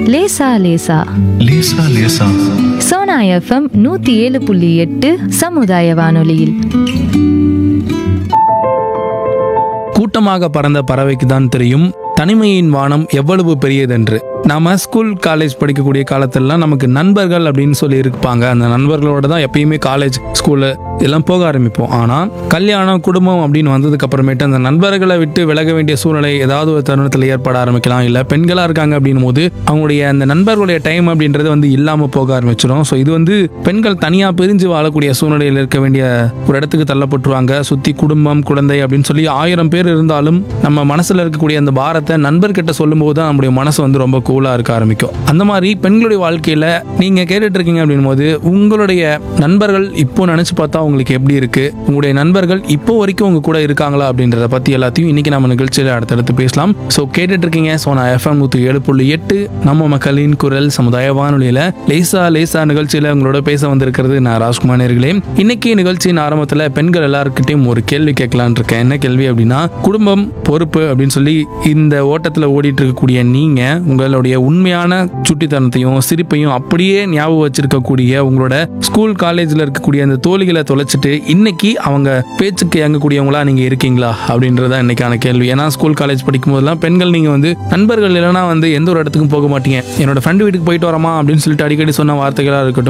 லேசா லேசா லேசா லேசா சோனா எஃப்எம் நூத்தி ஏழு புள்ளி எட்டு சமுதாய வானொலியில் கூட்டமாக பறந்த பறவைக்கு தான் தெரியும் தனிமையின் வானம் எவ்வளவு பெரியதென்று நாம ஸ்கூல் காலேஜ் படிக்கக்கூடிய காலத்திலலாம் நமக்கு நண்பர்கள் அப்படின்னு சொல்லி இருப்பாங்க அந்த நண்பர்களோட தான் எப்பயுமே காலேஜ் ஸ்கூலு எல்லாம் போக ஆரம்பிப்போம் ஆனால் கல்யாணம் குடும்பம் அப்படின்னு வந்ததுக்கு அப்புறமேட்டு அந்த நண்பர்களை விட்டு விலக வேண்டிய சூழ்நிலை ஏதாவது ஒரு தருணத்தில் ஏற்பட ஆரம்பிக்கலாம் இல்லை பெண்களாக இருக்காங்க அப்படின்னும் போது அவங்களுடைய அந்த நண்பர்களுடைய டைம் அப்படின்றது வந்து இல்லாமல் போக ஆரம்பிச்சிடும் ஸோ இது வந்து பெண்கள் தனியாக பிரிஞ்சு வாழக்கூடிய சூழ்நிலையில் இருக்க வேண்டிய ஒரு இடத்துக்கு தள்ளப்பட்டுருவாங்க சுற்றி குடும்பம் குழந்தை அப்படின்னு சொல்லி ஆயிரம் பேர் இருந்தாலும் நம்ம மனசில் இருக்கக்கூடிய அந்த பாரத்தை நண்பர்கிட்ட சொல்லும்போது தான் நம்முடைய மனசு வந்து ரொம்ப கூலாக இருக்க ஆரம்பிக்கும் அந்த மாதிரி பெண்களுடைய வாழ்க்கையில் நீங்கள் கேட்டுட்டு இருக்கீங்க அப்படின் போது உங்களுடைய நண்பர்கள் இப்போ நினச்சி பார்த்தா உங்களுக்கு எப்படி இருக்கு உங்களுடைய நண்பர்கள் இப்போ வரைக்கும் உங்க கூட இருக்காங்களா அப்படின்றத பற்றி எல்லாத்தையும் இன்னைக்கு நம்ம நிகழ்ச்சியில் அடுத்தடுத்து பேசலாம் ஸோ கேட்டுட்டு இருக்கீங்க ஸோ நான் எஃப்எம் நூற்றி ஏழு புள்ளி எட்டு நம்ம மக்களின் குரல் சமுதாய வானொலியில் லேசா லேசா நிகழ்ச்சியில் உங்களோட பேச வந்திருக்கிறது நான் ராஜ்குமார் நேர்களே இன்னைக்கு நிகழ்ச்சியின் ஆரம்பத்தில் பெண்கள் எல்லாருக்கிட்டையும் ஒரு கேள்வி கேட்கலான் இருக்கேன் என்ன கேள்வி அப்படின்னா குடும்பம் பொறுப்பு அப்படின்னு சொல்லி இந்த ஓட்டத்தில் ஓடிட்டு இருக்கக்கூடிய நீங்க உங்களுடைய உண்மையான சுட்டித்தனத்தையும் சிரிப்பையும் அப்படியே ஞாபகம் வச்சிருக்கக்கூடிய உங்களோட ஸ்கூல் காலேஜில் இருக்கக்கூடிய அந்த தோழிகளை தொலைச்சிட்டு இன்னைக்கு அவங்க பேச்சுக்கு இயங்கக்கூடியவங்களா நீங்க இருக்கீங்களா அப்படின்றத இன்னைக்கான கேள்வி ஏன்னா ஸ்கூல் காலேஜ் படிக்கும் போதெல்லாம் பெண்கள் நீங்க வந்து நண்பர்கள் இல்லைன்னா வந்து எந்த ஒரு இடத்துக்கும் போக மாட்டீங்க என்னோட ஃப்ரெண்டு வீட்டுக்கு போயிட்டு வரமா அப்படின்னு சொல்லிட்டு அடிக்கடி சொன்ன வார்த்தைகளா இருக்கட்டும்